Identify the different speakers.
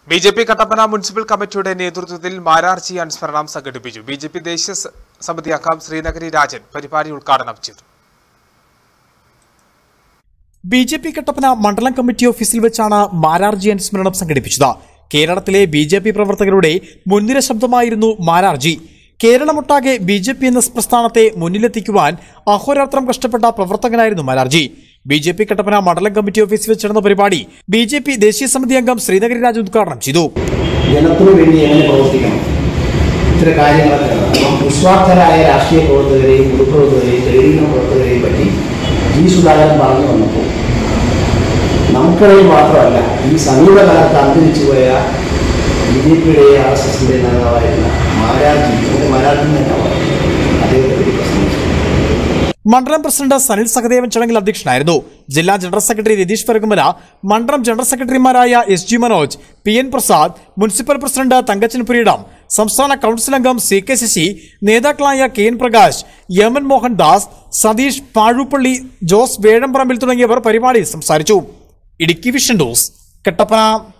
Speaker 1: B J P Kattappana municipal കമ്മിറ്റിയുടെ നേതൃത്വത്തിൽ മാരാർജി അനുസ്മരണം സംഘടിപ്പിച്ചു ബി ജെ പി ദേശീയ സ- സമിതി അംഗം ശ്രീനഗരി രാജൻ പരിപാടി ഉദ്ഘാടനം ചെയ്തു
Speaker 2: ബി ജെ പി കട്ടപ്പന മണ്ഡലം കമ്മിറ്റി ഓഫീസിൽ വെച്ചാണ് മാരാർജി അനുസ്മരണം സംഘടിപ്പിച്ചത് കേരളത്തിലെ ബി ജെ പി പ്രവർത്തകരുടെ മുൻനിര ശബ്ദമായിരുന്നു മാരാർജി കേരളമൊട്ടാകെ ബി ജെ പി എന്ന പ്രസ്ഥാനത്തെ മുന്നിലെത്തിക്കുവാൻ അഹോരാത്രം കഷ്ടപ്പെട്ട പ്രവർത്തകനായിരുന്നു Mararji B J P Kattappana മണ്ഡലം കമ്മിറ്റി ഓഫീസിൽ വെച്ച് നടന്ന പരിപാടി ബി ജെ പി ദേശീയ സമിതി അംഗം ശ്രീനഗരി രാജ് ഉദ്ഘാടനം ചെയ്തു
Speaker 3: ജനത്തിനു വേണ്ടി എങ്ങനെ പ്രവർത്തിക്കണം ഇത്തരം കാര്യങ്ങളൊക്കെ അപ്പം നിസ്വാർത്ഥരായ രാഷ്ട്രീയ പ്രവർത്തകരെയും പൊതുപ്രവർത്തകരെയും തൊഴിലിന പ്രവർത്തകരെയും പറ്റി ജി സുധാകരൻ പറഞ്ഞു വന്നപ്പോൾ നമുക്കിടയിൽ മാത്രമല്ല ഈ സമീപകാലത്ത് അന്തരിച്ചു പോയ ബി ജെ പിയുടെ ആർ എസ് എസിൻ്റെ നേതാവായിരുന്ന മാരാർജി അല്ലെങ്കിൽ മാരാർജി നേതാവാണ് അദ്ദേഹത്തെ പറ്റി പ്രസംഗിച്ചു
Speaker 2: മണ്ഡലം പ്രസിഡന്റ് സനിൽ സഹദേവൻ ചടങ്ങിൽ അധ്യക്ഷനായിരുന്നു ജില്ലാ ജനറൽ സെക്രട്ടറി രതീഷ് പെരുകുമല മണ്ഡലം ജനറൽ സെക്രട്ടറിമാരായ S G Manoj P N Prasad municipal president Thankachan Pureedam സംസ്ഥാന കൌൺസിൽ അംഗം സി കെ ശശി നേതാക്കളായ കെ എൻ പ്രകാശ് യമൻ മോഹൻ ദാസ് സതീഷ് പാഴൂപ്പള്ളി ജോസ് വേഴംപറമ്പിൽ തുടങ്ങിയവർ പരിപാടിയിൽ സംസാരിച്ചു ഇടുക്കി വിഷൻ ന്യൂസ് കട്ടപ്പന